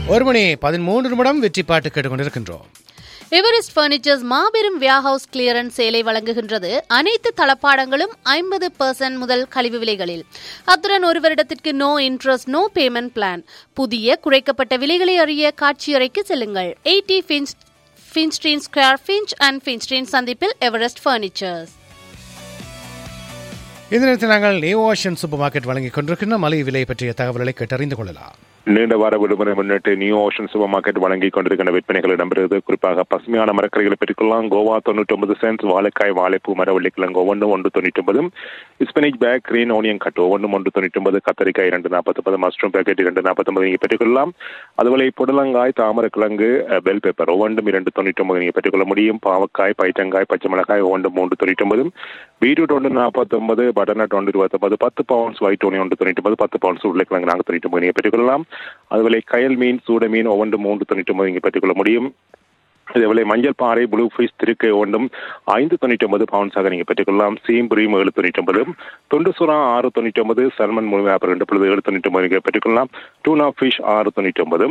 ஒரு மணி பதிமூன்று நிமிடம் வெற்றி பாட்டு கேட்டுக்கொண்டிருக்கின்றோம் எவரெஸ்ட் பர்னிச்சர்ஸ் மாபெரும் வியாஹவுஸ் கிளியரன்ஸ் சேலை வழங்குகின்றது அனைத்து தளப்பாடங்களும் ஐம்பது பெர்சன்ட் முதல் கழிவு விலைகளில் அத்துடன் ஒரு வருடத்திற்கு no interest no payment plan புதிய குறைக்கப்பட்ட விலைகளை அறிய காட்சியறைக்கு செல்லுங்கள் eighty Finch Finstreen square Finch and Finstreen சந்திப்பில் எவரெஸ்ட் பர்னிச்சர்ஸ் இந்த நேரத்தில் நாங்கள் நியூ ஓஷன் சூப்பர் மார்க்கெட் வழங்கிக் கொண்டிருக்கின்ற மலை விலை பற்றிய தகவல்களை கேட்டறிந்து கொள்ளலாம் நீண்ட வார விடுமுறை முன்னிட்டு நியூ ஓஷன் சூப்பர் மார்க்கெட் வழங்கி கொண்டிருக்கின்ற விற்பனைகள் இடம்பெறுவது குறிப்பாக பசுமையான மரக்கறிகளை பெற்றுக்கொள்ளலாம் கோவா தொண்ணூற்றி ஒன்பது சென்ஸ் வாழைக்காய் வாழைப்பூ மரவள்ளிக்கிழங்கு ஒவ்வொன்று ஒன்று தொண்ணூற்றி ஒன்பது ஸ்பினிச் பேக் கிரீன் ஓனியன் கட்டு ஒவ்வொன்று ஒன்று தொண்ணூற்றி ஒன்பது கத்தரிக்காய் இரண்டு நாற்பத்தொன்பது மஷ்ரூம் பேக்கெட் இரண்டு நாற்பத்தொன்பது நீங்கள் பெற்றுக்கொள்ளலாம் அதுபோல புடலங்காய் தாமரக்கிழங்கு அஹ், பெல் பேப்பர் ஒவ்வொன்றும் இரண்டு தொண்ணூற்றி ஒன்பது நீங்கள் பெற்றுக்கொள்ள முடியும் பாவக்காய் பைட்டங்காய் பச்சை மிளகாய் ஒவ்வொன்று மூன்று தொண்ணூற்றி ஒன்பது பீட்ரூட் ஒன்று நாற்பத்தொன்பது பட்டர்நட் ஒன்று இருபத்தொன்பது பத்து பவுன்ஸ் ஒயிட் ஒன்று ஒன்று தொண்ணூற்றி ஒன்பது பத்து பவுன்ஸ் உருளைக்கிழங்கு நாங்கள் தொண்ணூற்றி ஒன்பது நீங்கள் பெற்றுக்கொள்ளலாம் அதுபோல கயல் மீன் சூட மீன் ஒவ்வொன்று மூன்று தொண்ணூற்றி ஒன்பது நீங்கள் பெற்றுக்கொள்ள முடியும் இதேபோல மஞ்சள் பாறை ப்ளூ ஃபிஷ் திருக்கை ஒன்றும் ஐந்து தொண்ணூற்றி ஒன்பது பவுன்ஸாக நீங்கள் பெற்றுக்கொள்ளலாம் சீம்புரியும் ஏழு தொண்ணூற்றி ஒன்பது தொண்டு சுறா ஆறு தொண்ணூற்றி ஒன்பது சல்மன் முழுமையாக ரெண்டு பொழுது ஏழு தொண்ணூற்றி ஒன்பது நீங்கள் பெற்றுக்கொள்ளலாம் டூனா ஃபிஷ் ஆறு தொண்ணூற்றி ஒன்பது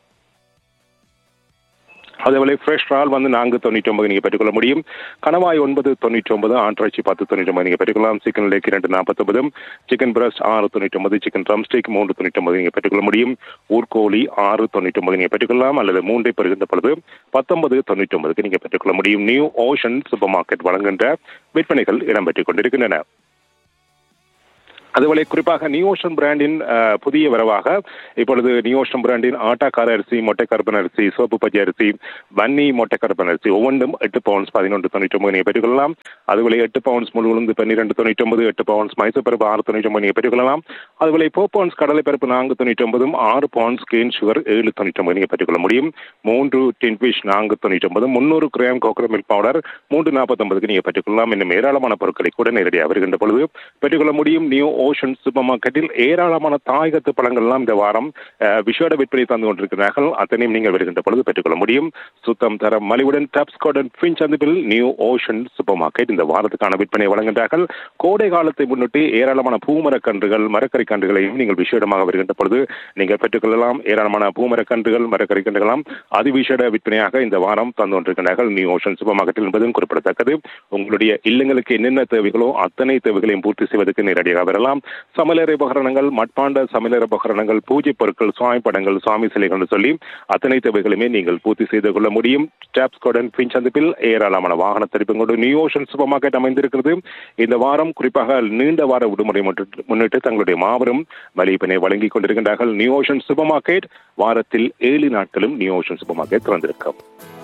அதேபோல ஃப்ரெஷ் ரால் வந்து நான்கு தொண்ணூற்றி ஒன்பது நீங்கள் பெற்றுக்கொள்ள முடியும் கணவாய் ஒன்பது தொண்ணூற்றி ஒன்பது ஆட்டிறைச்சி பத்து தொண்ணூற்றி ஒன்பது நீங்கள் பெற்றுக்கொள்ளலாம் சிக்கன் லேக் இரண்டு நாற்பத்தொன்பது சிக்கன் பிரஸ்ட் ஆறு தொண்ணூற்றி ஒன்பது சிக்கன் ட்ரம் ஸ்டிக் மூன்று தொண்ணூற்றி ஒன்பது நீங்கள் பெற்றுக்கொள்ள முடியும் ஊர்கோழி ஆறு தொண்ணூற்றி ஒன்பது நீங்கள் பெற்றுக்கொள்ளலாம் அல்லது மூன்றை பெறுகின்ற பொழுது பத்தொன்பது தொண்ணூற்றி ஒன்பதுக்கு நீங்கள் பெற்றுக்கொள்ள முடியும் நியூ ஓஷன் சூப்பர் மார்க்கெட் வழங்குகின்ற விற்பனைகள் இடம்பெற்றுக் கொண்டிருக்கின்றன அதுபோல குறிப்பாக நியோஷன் பிராண்டின் அஹ், புதிய வரவாக இப்பொழுது நியோஷன் பிராண்டின் ஆட்டாக்கார அரிசி மொட்டைக்கருப்பன் அரிசி சோப்பு பச்சை அரிசி வன்னி மொட்டைக்கருப்பன் அரிசி ஒவ்வொன்றும் எட்டு பவுன்ஸ் பதினொன்று தொண்ணூற்றி ஒன்பது நீங்கள் பெற்றுக்கொள்ளலாம் அதுபோல எட்டு பவுன்ஸ் முழு உளுந்து பன்னிரெண்டு தொண்ணூற்றி ஒன்பது எட்டு பவுன்ஸ் மைசூர் பருப்பு ஆறு தொண்ணூற்றி ஒன்பது நீங்கள் பெற்றுக்கொள்ளலாம் அதுபோல இப்போ பவுன்ஸ் கடலை பருப்பு நான்கு தொண்ணூற்றி ஒன்பதும் ஆறு பவுன்ஸ் கேன் சுகர் ஏழு தொண்ணூற்றி ஒன்பது நீங்கள் பெற்றுக்கொள்ள முடியும் மூன்று டின் ஃபிஷ் நான்கு தொண்ணூற்றி ஒன்பது முந்நூறு கிராம் கோகோ மில்க் பவுடர் மூன்று நாற்பத்தொன்பதுக்கு நீங்கள் பெற்றுக்கொள்ளலாம் இன்னும் ஏராளமான பொருட்களை கூட நேரடியாக வருகின்ற பொழுது பெற்றுக்கொள்ள முடியும் நியூ ஓஷன் சூப்பர் மார்க்கெட்டில் ஏராளமான தாயகத்து பழங்கள்லாம் இந்த வாரம் அஹ், விசேட விற்பனை தந்து கொண்டிருக்கிறார்கள் அத்தனையும் நீங்கள் வருகின்ற பொழுது பெற்றுக்கொள்ள முடியும் சுத்தம் தரம் மலிவுடன் டாப்ஸ்கார்டன் ஃபின் சந்திப்பில் நியூ ஓஷன் சூப்பர் மார்க்கெட் இந்த வாரத்துக்கான விற்பனை வழங்குகிறார்கள் கோடை காலத்தை முன்னிட்டு ஏராளமான பூமரக் கன்றுகள் மரக்கறி கன்றுகளையும் நீங்கள் விசேடமாக வருகின்ற பொழுது நீங்கள் பெற்றுக்கொள்ளலாம் ஏராளமான பூமரக் கன்றுகள் மரக்கறி கன்றுகளாம் அதிவிசேட விற்பனையாக இந்த வாரம் தந்து கொண்டிருக்கிறார்கள் நியூ ஓஷன் சூப்பர் மார்க்கெட்டில் என்பதும் குறிப்பிடத்தக்கது உங்களுடைய இல்லங்களுக்கு என்னென்ன தேவைகளோ அத்தனை தேவைகளையும் பூர்த்தி செய்வதற்கு நேரடியாக வரலாம் சமையலறை உபகரணங்கள் மட்பாண்ட சமையலறை உபகரணங்கள் பூஜை பொருட்கள் சுவாமி படங்கள் சுவாமி சிலைகள் சொல்லி அத்தனை தேவைகளுமே நீங்கள் பூர்த்தி செய்து கொள்ள முடியும் ஸ்டாப்ஸ் கோடன் பின் சந்திப்பில் ஏராளமான வாகன தரிப்பும் கொண்டு நியூ ஓஷன் சூப்பர் மார்க்கெட் அமைந்திருக்கிறது இந்த வாரம் குறிப்பாக நீண்ட வார விடுமுறை முன்னிட்டு- முன்னிட்டு தங்களுடைய மாபெரும் மலிப்பினை வழங்கிக் கொண்டிருக்கின்றார்கள் நியூ ஓஷன் சூப்பர் மார்க்கெட் வாரத்தில் ஏழு நாட்களும் நியூ ஓஷன் சூப்பர் மார்க்கெட் திறந்திருக்கும்